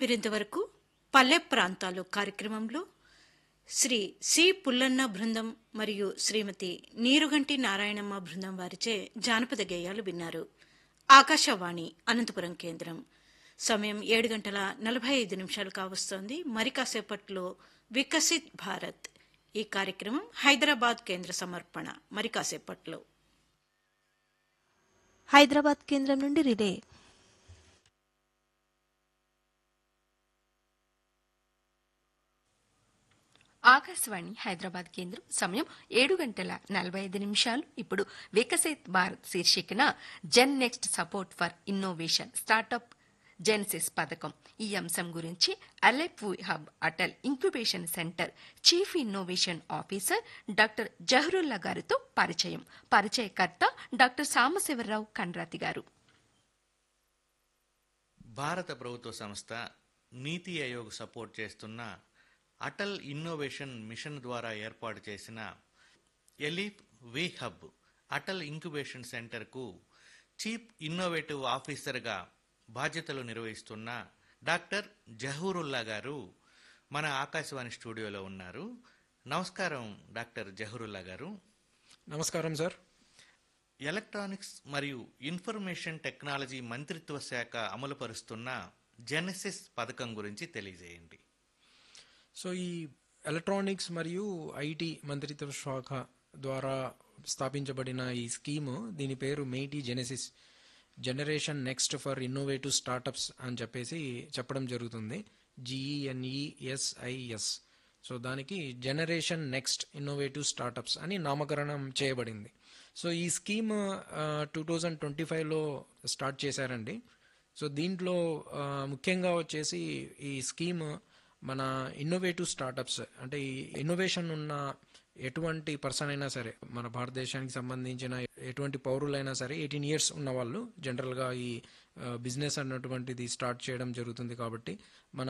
మీరింతవరకు పల్లె ప్రాంతాలు కార్యక్రమంలో శ్రీ సి పుల్లన్న బృందం మరియు శ్రీమతి నీరుగంటి నారాయణమ్మ బృందం వారిచే జానపద గేయాలు విన్నారు ఆకాశవాణి అనంతపురం కేంద్రం సమయం ఏడు గంటల నలభై ఐదు నిమిషాలు కావస్తోంది మరి కాసేపట్లో వికసిత్ భారత్ ఈ కార్యక్రమం హైదరాబాద్ కేంద్ర సమర్పణ మరి కాసేపట్లో హైదరాబాద్ కేంద్రం నుండి రిలే ఆకాశవాణి హైదరాబాద్ కేంద్రం సమయం ఏడు గంటల నలభై ఐదు నిమిషాలు ఇప్పుడు వికసిత్ భారత్ శీర్షికన gen next support for innovation startup Genesis పథకం ఈ అంశం గురించి Aleap hub Atal incubation centre chief innovation officer doctor Zaharulla గారితో పరిచయం పరిచయకర్త డాక్టర్ సాంబశివరావు కండ్రాతి గారు భారత ప్రభుత్వ సంస్థ నీతి ఆయోగ్ సపోర్ట్ చేస్తున్న అటల్ ఇన్నోవేషన్ మిషన్ ద్వారా ఏర్పాటు చేసిన ఎలీప్ వి హబ్ అటల్ ఇంక్యుబేషన్ సెంటర్కు చీఫ్ ఇన్నోవేటివ్ ఆఫీసర్గా బాధ్యతలు నిర్వహిస్తున్న డాక్టర్ జహూరుల్లా గారు మన ఆకాశవాణి స్టూడియోలో ఉన్నారు నమస్కారం డాక్టర్ జహూరుల్లా గారు నమస్కారం సార్ ఎలక్ట్రానిక్స్ మరియు ఇన్ఫర్మేషన్ టెక్నాలజీ మంత్రిత్వ శాఖ అమలుపరుస్తున్న జెనసిస్ పథకం గురించి తెలియజేయండి సో ఈ ఎలక్ట్రానిక్స్ మరియు ఐటీ మంత్రిత్వ శాఖ ద్వారా స్థాపించబడిన ఈ స్కీము దీని పేరు Meitei Genesis generation next for innovative startups అని చెప్పేసి చెప్పడం జరుగుతుంది జిఈఎన్ఈఎస్ఐఎస్ సో దానికి జనరేషన్ నెక్స్ట్ ఇన్నోవేటివ్ స్టార్టప్స్ అని నామకరణం చేయబడింది సో ఈ స్కీమ్ టూ థౌజండ్ ట్వంటీ ఫైవ్లో స్టార్ట్ చేశారండి సో దీంట్లో ఆ, ముఖ్యంగా వచ్చేసి ఈ స్కీమ్ మన ఇన్నోవేటివ్ స్టార్టప్స్ అంటే ఈ ఇన్నోవేషన్ ఉన్న ఎటువంటి పర్సన్ అయినా సరే మన భారతదేశానికి సంబంధించిన ఎటువంటి పౌరులైనా సరే ఎయిటీన్ ఇయర్స్ ఉన్న వాళ్ళు జనరల్గా ఈ బిజినెస్ అన్నటువంటిది స్టార్ట్ చేయడం జరుగుతుంది కాబట్టి మన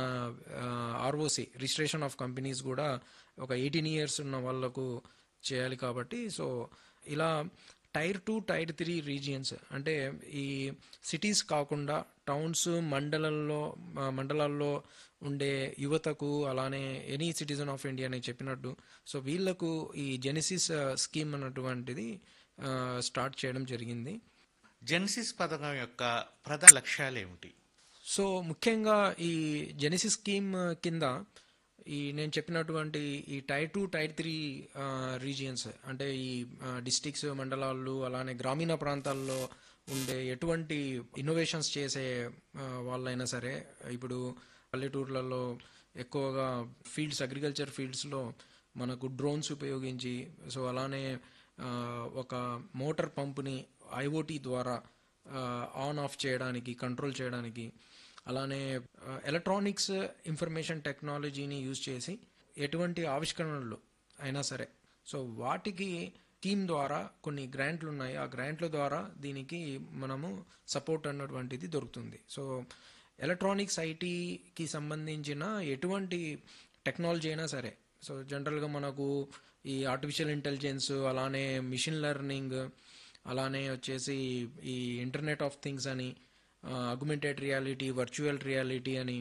ఆర్ఓసి రిజిస్ట్రేషన్ ఆఫ్ కంపెనీస్ కూడా ఒక ఎయిటీన్ ఇయర్స్ ఉన్న వాళ్ళకు చేయాలి కాబట్టి సో ఇలా tier two tier three regions అంటే ఈ సిటీస్ కాకుండా టౌన్స్ మండలంలో ఆ, మండలాల్లో ఉండే యువతకు అలానే ఎనీ సిటిజన్ ఆఫ్ ఇండియా అని చెప్పినట్టు సో వీళ్ళకు ఈ జెనిసిస్ స్కీమ్ అన్నటువంటిది ఆ, స్టార్ట్ చేయడం జరిగింది జెనసిస్ పథకం యొక్క ప్రధాన లక్ష్యాలు ఏమిటి సో ముఖ్యంగా ఈ జెనిసిస్ స్కీమ్ కింద ఈ నేను చెప్పినటువంటి ఈ tier two tier three regions అంటే ఈ డిస్టిక్స్ మండలాలు అలానే గ్రామీణ ప్రాంతాల్లో ఉండే ఎటువంటి ఇన్నోవేషన్స్ చేసే ఆ, వాళ్ళైనా సరే ఇప్పుడు పల్లెటూర్లలో ఎక్కువగా ఫీల్డ్స్ అగ్రికల్చర్ ఫీల్డ్స్లో మనకు డ్రోన్స్ ఉపయోగించి సో అలానే ఆ, ఒక మోటార్ పంపుని ఐఓటీ ద్వారా ఆన్ ఆఫ్ చేయడానికి కంట్రోల్ చేయడానికి అలానే ఎలక్ట్రానిక్స్ ఇన్ఫర్మేషన్ టెక్నాలజీని యూజ్ చేసి ఎటువంటి ఆవిష్కరణలు అయినా సరే సో వాటికి స్కీమ్ ద్వారా కొన్ని గ్రాంట్లు ఉన్నాయి ఆ గ్రాంట్ల ద్వారా దీనికి మనము సపోర్ట్ అన్నటువంటిది దొరుకుతుంది సో ఎలక్ట్రానిక్స్ ఐటీకి సంబంధించిన ఎటువంటి టెక్నాలజీ అయినా సరే సో జనరల్గా మనకు ఈ ఆర్టిఫిషియల్ ఇంటెలిజెన్స్ అలానే మిషన్ లెర్నింగ్ అలానే వచ్చేసి ఈ ఇంటర్నెట్ ఆఫ్ థింగ్స్ అని అగ్మెంటెడ్ రియాలిటీ వర్చువల్ రియాలిటీ అని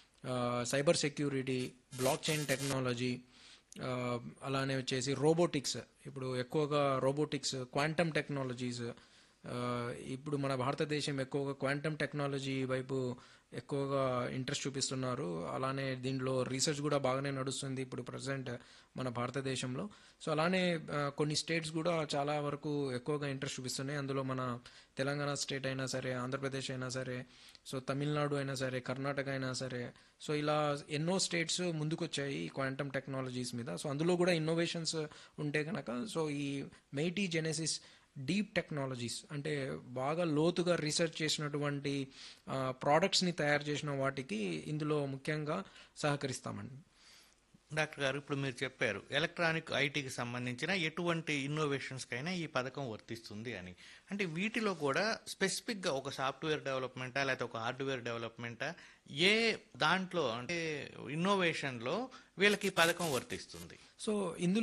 cyber security blockchain technology అలానే వచ్చేసి రోబోటిక్స్ ఇప్పుడు ఎక్కువగా రోబోటిక్స్ క్వాంటమ్ టెక్నాలజీస్ ఇప్పుడు మన భారతదేశం ఎక్కువగా క్వాంటమ్ టెక్నాలజీ వైపు ఎక్కువగా ఇంట్రెస్ట్ చూపిస్తున్నారు అలానే దీనిలో రీసెర్చ్ కూడా బాగానే నడుస్తుంది ఇప్పుడు ప్రజెంట్ మన భారతదేశంలో సో అలానే ఆ, కొన్ని స్టేట్స్ కూడా చాలా వరకు ఎక్కువగా ఇంట్రెస్ట్ చూపిస్తున్నాయి అందులో మన తెలంగాణ స్టేట్ అయినా సరే ఆంధ్రప్రదేశ్ అయినా సరే సో తమిళనాడు అయినా సరే కర్ణాటక అయినా సరే సో ఇలా ఎన్నో స్టేట్స్ ముందుకొచ్చాయి ఈ క్వాంటమ్ టెక్నాలజీస్ మీద సో అందులో కూడా ఇన్నోవేషన్స్ ఉంటే కనుక సో ఈ మెయిటీ జెనెసిస్ డీప్ టెక్నాలజీస్ అంటే బాగా లోతుగా రీసెర్చ్ చేసినటువంటి ప్రోడక్ట్స్ని తయారు చేసిన వాటికి ఇందులో ముఖ్యంగా సహకరిస్తామండి డాక్టర్ గారు ఇప్పుడు మీరు చెప్పారు ఎలక్ట్రానిక్ ఐటీకి సంబంధించిన ఎటువంటి ఇన్నోవేషన్స్కైనా ఈ పథకం వర్తిస్తుంది అని అంటే వీటిలో కూడా స్పెసిఫిక్గా ఒక సాఫ్ట్వేర్ డెవలప్మెంటా లేకపోతే ఒక హార్డ్వేర్ డెవలప్మెంటా ఏ దాంట్లో అంటే ఇన్నోవేషన్లో వీళ్ళకి ఈ పథకం వర్తిస్తుంది సో ఇందులో